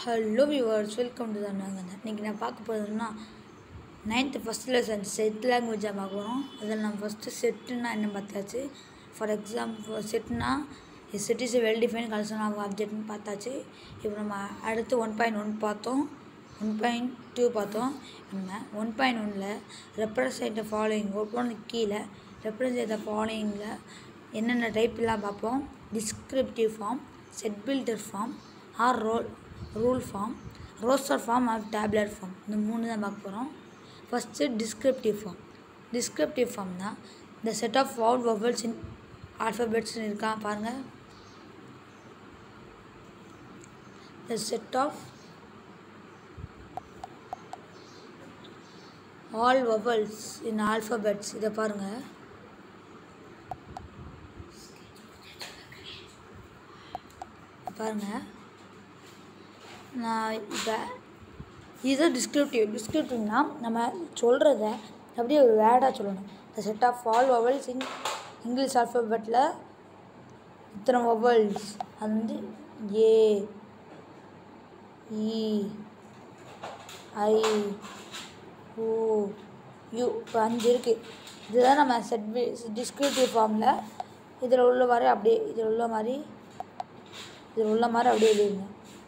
Hello viewers welcome to தானாங்க இன்றைக்கி நான் பார்க்க போகிறதுன்னா நைன்த்து ஃபஸ்ட் லெசன் செட் லாங்குவேஜாக பார்க்குறோம் அதில் நம்ம ஃபஸ்ட்டு செட்டுன்னா என்ன பார்த்தாச்சு ஃபார் எக்ஸாம்பிள் செட்னா set is well define collection of ஆப்ஜெக்ட்னு பார்த்தாச்சு இப்போ நம்ம அடுத்து ஒன் பாயிண்ட் ஒன் பார்த்தோம் ஒன் பாயிண்ட் டூ பார்த்தோம் நம்ம ஒன் பாயிண்ட் ஒனில் ரெப்ரசன்ட் த ஃபாலோயிங் ஒவ்வொன்று கீழே ரெப்ரசன்ட் த ஃபாலோயிங்கில் என்னென்ன டைப்லாம் பார்ப்போம் descriptive form set builder form or role rule form roster form R tablet form இந்த மூணு தான் பார்க்க போகிறோம் ஃபஸ்ட்டு டிஸ்கிரிப்டிவ் ஃபார்ம் டிஸ்கிரிப்டிவ் ஃபார்ம்னா இந்த set of vowel vowels in ஆல்ஃபபெட்ஸ்னு இருக்கா பாருங்கள் the set of all vowels in alphabets இதை பாருங்க பாருங்க நான் இப்போ இதுதான் டிஸ்கிரிப்டிவ் டிஸ்கிரிப்டிவ்னா நம்ம சொல்கிறத அப்படியே ஒரு வேர்டாக சொல்லணும் the set of all vowels in English ஆல்ஃபபெட்டில் இத்தனை வவல்ஸ் அது வந்து ஏ இ ஐ ஓ யூ இப்போ அஞ்சு இருக்குது இதுதான் நம்ம செட் டிஸ்கிரிப்டிவ் ஃபார்மில் இதில் உள்ள மாதிரி அப்படியே இதில் உள்ள மாதிரி இதில் உள்ள மாதிரி அப்படியே எழுதுங்க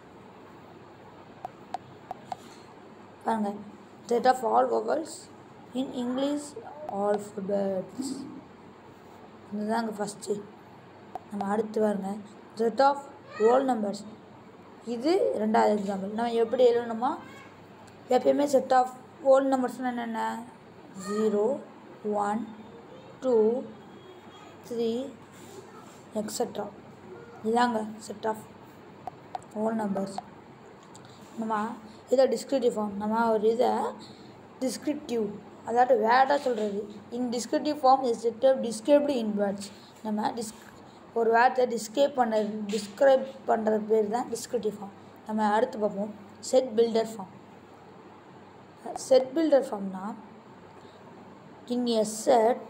பாருங்க set of all vowels in English alphabets இதுதாங்க ஃபஸ்ட்டு நம்ம அடுத்து பாருங்க செட் ஆஃப் ஹோல் நம்பர்ஸ் இது ரெண்டாவது எக்ஸாம்பிள் நம்ம எப்படி எழுதணுமா எப்பயுமே செட் ஆஃப் ஹோல் நம்பர்ஸ்னால் என்னென்ன zero one two three extra இதாங்க செட் ஆஃப் ஹோல் நம்பர்ஸ் நம்ம இதை டிஸ்கிரிப்டிவ் ஃபார்ம் நம்ம ஒரு இதை டிஸ்கிரிப்டிவ் அதாவது வேர்டாக சொல்கிறது in descriptive form is set of described in words நம்ம டிஸ்க் ஒரு வேர்டை டிஸ்கிரைப் பண்ண டிஸ்கிரைப் பண்ணுறது பேர் தான் டிஸ்கிரிப்டிவ் ஃபார்ம் நம்ம அடுத்து பார்ப்போம் set builder form set builder ஃபார்ம்னா in a set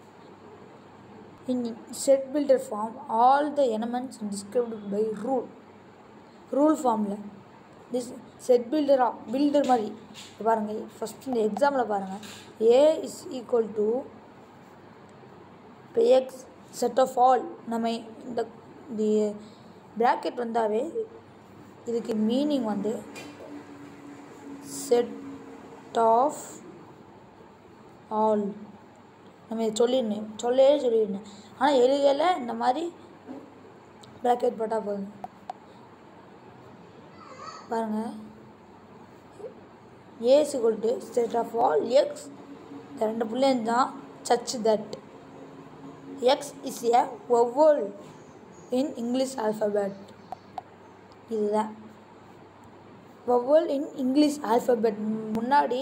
in set builder form all the elements described by rule rule ஃபார்மில் திஸ் செட் பில்டரா பில்டர் மாதிரி பாருங்கள் ஃபஸ்ட் இந்த எக்ஸாம்பிள் பாருங்கள் ஏ இஸ் ஈக்குவல் டு இப்போ எக்ஸ் செட் ஆஃப் ஆல் நம்ம இந்த தி ப்ராக்கெட் வந்தாவே இதுக்கு மீனிங் வந்து செட் ஆஃப் ஆல் நம்ம இதை சொல்லிடணும் சொல்லவே சொல்லிடணும் ஆனால் எழுதலை இந்த மாதிரி ப்ராக்கெட் போட்டால் போதும் பாருங்கள் ஏஸ் கொல்ட்டு செட் ஆஃப் ஆல் எக்ஸ் இந்த ரெண்டு பிள்ளைங்க தான் such that x is a vowel in English alphabet இதுதான் ஒவ்வொல் இன் இங்கிலீஷ் ஆல்ஃபபெட் முன்னாடி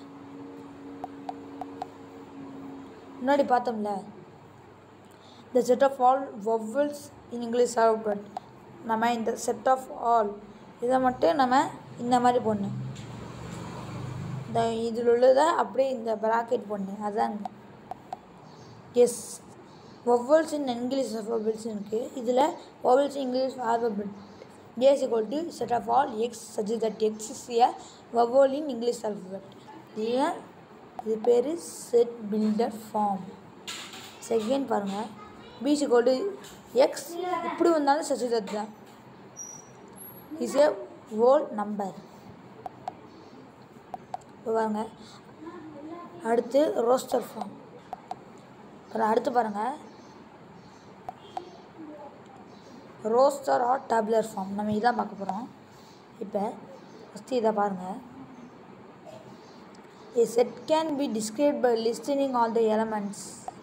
முன்னாடி பார்த்தோம்ல இந்த set of all vowels in English alphabet நம்ம இந்த செட் ஆஃப் ஆல் இதை மட்டும் நம்ம இந்த மாதிரி போடணும் இந்த இதில் உள்ளதை அப்படியே இந்த ப்ராக்கெட் போடணும் அதாங்க எஸ் வவ்வல்ஸ் இன் இங்கிலீஷ் ஆல்ஃபபெட்ஸ் இருக்குது இதில் vowels in English alphabet A is equal to set of all x such that x is a vowel in English alphabet இது இது பேர் செட் பில்டர் ஃபார்ம் செகண்ட் பாருங்கள் பிஸ் இக்குவல் டு எக்ஸ் இப்படி வந்தாலும் such that தான் இஸ் ஏ ஹோல் நம்பர் இப்போ பாருங்க அடுத்து ரோஸ்டர் ஃபார்ம் அப்புறம் அடுத்து பாருங்கள் ரோஸ்டர் ஆர் டேப்லர் ஃபார்ம் நம்ம இதான் பார்க்க போகிறோம் இப்போ ஃபஸ்ட்டு இதை பாருங்கள் A set can be described by listing all the elements.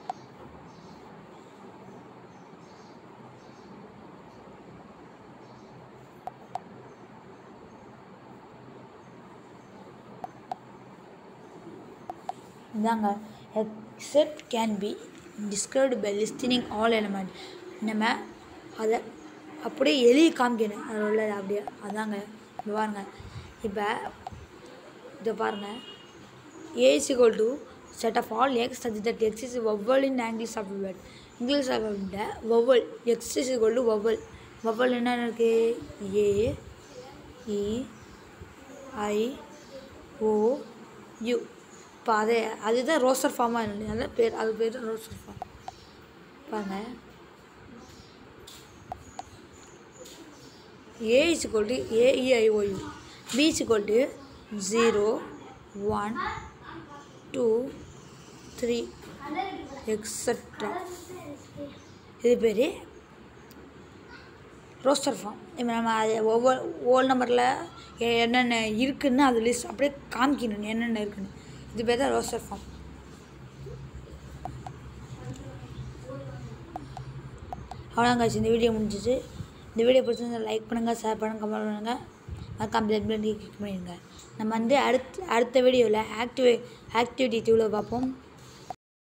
இதாங்க a set can be described by listing all elements நம்ம அதை அப்படியே எழுதி காமிக்கணும் அதில் உள்ள அப்படியே அதாங்க இப்போ பாருங்க இப்போ இதை பாருங்கள் a is equal to set of all x such that x is vowel in English alphabet English alphabet vowel x is equal to vowel vowel என்ன இருக்குது a E I O you இப்போ அதே அதுதான் ரோஸ்டர் ஃபார்மாக இல்லை அதான் பேர் அது பேர் தான் ரோஸ்டர் ஃபார்ம் பாருங்க A is equal to A E I O U B is equal to zero one two three extra இது பேர் ரோஸ்டர் ஃபார்ம் இப்போ நம்ம அது ஒவ்வொரு ஓல் நம்பரில் என்னென்ன இருக்குன்னு அது லிஸ்ட் அப்படியே காமிக்கணும் என்னென்ன இருக்குன்னு இது பேர் தான் ரோஸ்டர் ஃபார்ம் அவ்வளோதான் காய்ச்சி இந்த வீடியோ முடிஞ்சிச்சு இந்த வீடியோ பிடிச்சிருந்தா லைக் பண்ணுங்கள் ஷேர் பண்ணுங்கள் கமெண்ட் பண்ணுங்கள் மறக்காம பெல் பட்டன் கிளிக் பண்ணிடுங்க நம்ம வந்து அடுத்த அடுத்த வீடியோவில் ஆக்டிவே ஆக்டிவிட்டி டூவில் பார்ப்போம்